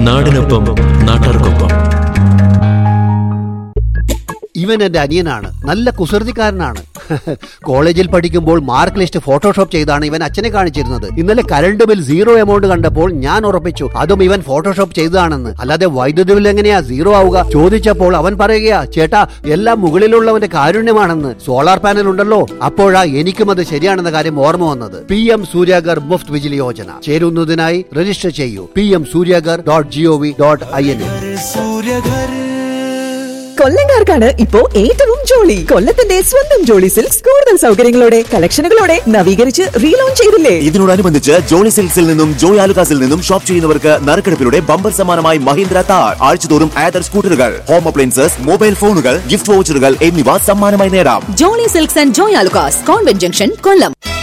നാടിനൊപ്പം നാട്ടാർക്കൊപ്പം ഇവൻ എന്റെ അനിയനാണ് നല്ല കുസൃതിക്കാരനാണ് കോളേജിൽ പഠിക്കുമ്പോൾ മാർക്ക് ലിസ്റ്റ് ഫോട്ടോഷോപ്പ് ചെയ്താണ് ഇവൻ അച്ഛനെ കാണിച്ചിരുന്നത് ഇന്നലെ കറണ്ട് ബിൽ സീറോ എമൗണ്ട് കണ്ടപ്പോൾ ഞാൻ ഉറപ്പിച്ചു അതും ഇവൻ ഫോട്ടോഷോപ്പ് ചെയ്തതാണെന്ന് അല്ലാതെ വൈദ്യുതി ബിൽ എങ്ങനെയാ സീറോ ആവുക ചോദിച്ചപ്പോൾ അവൻ പറയുകയാ ചേട്ടാ എല്ലാം മുകളിലുള്ളവന്റെ കാരുണ്യമാണെന്ന് സോളാർ പാനൽ ഉണ്ടല്ലോ അപ്പോഴാ എനിക്കും അത് ശരിയാണെന്ന കാര്യം ഓർമ്മ വന്നത് പി എം സൂര്യാഗർ മുഫ്ത് വിജിലി യോജന ചേരുന്നതിനായി രജിസ്റ്റർ ചെയ്യൂ P M Surya Ghar dot G O V dot I N കൊല്ലംകാർക്കാണ് ഇപ്പോ ഏറ്റവും ജോളി കൊല്ലത്തിന്റെ സ്വന്തം ജോളി സിൽക്സ് കൂടുതൽ സൗകര്യങ്ങളോടെ കളക്ഷനുകളോടെ നവീകരിച്ച് റീലോഞ്ച് ചെയ്തില്ലേ ഇതിനോടനുബന്ധിച്ച് ജോളി സിൽക്സിൽ നിന്നും ജോയ് ആലുകാസിൽ നിന്നും ഷോപ്പ് ചെയ്യുന്നവർക്ക് നറുക്കെടുപ്പിലൂടെ ബമ്പർ സമ്മാനമായി മഹീന്ദ്ര താർ ആഴ്ചതോറും ആദർ സ്കൂട്ടറുകൾ ഹോം അപ്ലയൻസസ് മൊബൈൽ ഫോണുകൾ ഗിഫ്റ്റ് വൗച്ചറുകൾ എന്നിവ സമ്മാനമായി നേടാം Jolly silks and Joy Alukkas convent junction Kollam